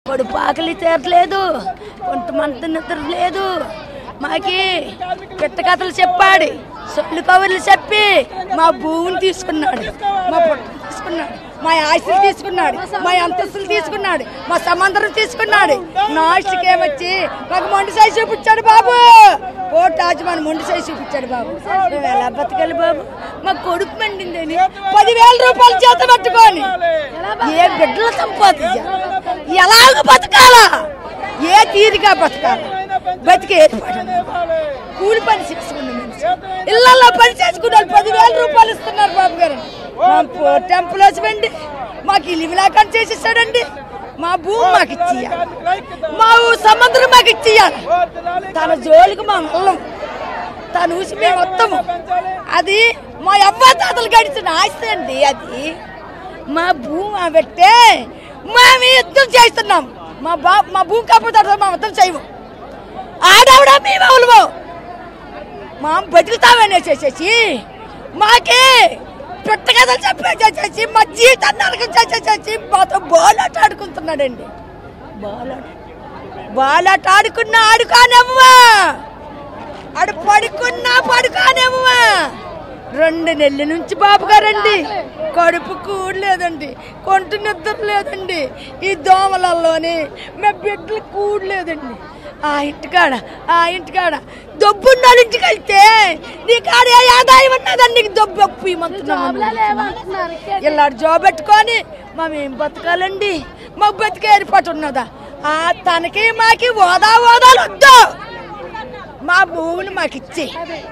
కడుపు ఆకలి తీరలేదు కొంతమంది నిద్ర లేదు మాకి పిట్ట కథలు చెప్పాడు సొల్లు కవర్లు చెప్పి మా భూమిని తీసుకున్నాడు మా పుట్టను తీసుకున్నాడు మా ఆస్తులు తీసుకున్నాడు మా అంతస్తులు తీసుకున్నాడు మా సమందరం తీసుకున్నాడు నాస్టికి ఏమొచ్చి మాకు మొండి సైజు చూపించాడు బాబు ఓ తాజ్మాన్ మొండి సైజు చూపించాడు బాబు మేము ఎలా బతకాలి బాబు మా కొడుకు మండిందని పదివేల రూపాయలు చేత పట్టుకొని ఏ బిడ్డలు సంపాదించాలి ఎలాగ బతకాలా ఏ తీరిగా బతకాలి బతికే ఏర్పాటు కూలి పని చేసుకున్న మనిషి ఇళ్లలో పని చేసుకున్న వాళ్ళు పదివేల రూపాయలు ఇస్తున్నారు బాబు గారు మా టెంపుల్ హస్బెండ్ మాకు ఇల్లు విలాకం చేసేసాడండి మా భూమి మాకు ఇచ్చేయాలి మా ఊ సముద్రం మాకు ఇచ్చేయాలి తన జోలికి మా వెళ్ళం తను ఊసి మేము వస్తాము అది మా అవ్వ తాతలు గడిచిన ఆస్తి అండి అది మా భూమి ఆ పెట్టే మేము యుద్ధం చేస్తున్నాం మా బా మా భూమి కాకపోతే మా యుద్ధం చేయము ఆడవిడ మేము ఎవరు మా బతుకుతామనే చేసేసి మాకే పుట్ట కథలు చెప్పేసేసి మా జీవితాన్ని నరకం చేసేసేసి మాతో బోలాట ఆడుకుంటున్నాడండి బోలాట బోలాట ఆడుకున్నా ఆడుకోనేమ్మా ఆడు పడుకున్నా పడుకోనేమ్మా రెండు నెలల నుంచి బాబు గారండి కడుపు కూడలేదండి కొంటు నిద్ర లేదండి ఈ దోమలలోని మా బిడ్డలు కూడలేదండి ఆ ఇంటికాడ ఆ ఇంటికాడ దొబ్బున్న వాళ్ళ ఇంటికి వెళ్తే నీ కాడ ఏ ఆదాయం ఉన్నదని నీకు దొబ్బు అప్పు ఇమ్మంటున్నాను ఇలా జాబ్ పెట్టుకొని మేమేం బతకాలండి మాకు బతికే ఏర్పాటు ఉన్నదా ఆ తనకి మాకి ఓదా ఓదాలు వద్దు మా భూమిని మాకు ఇచ్చి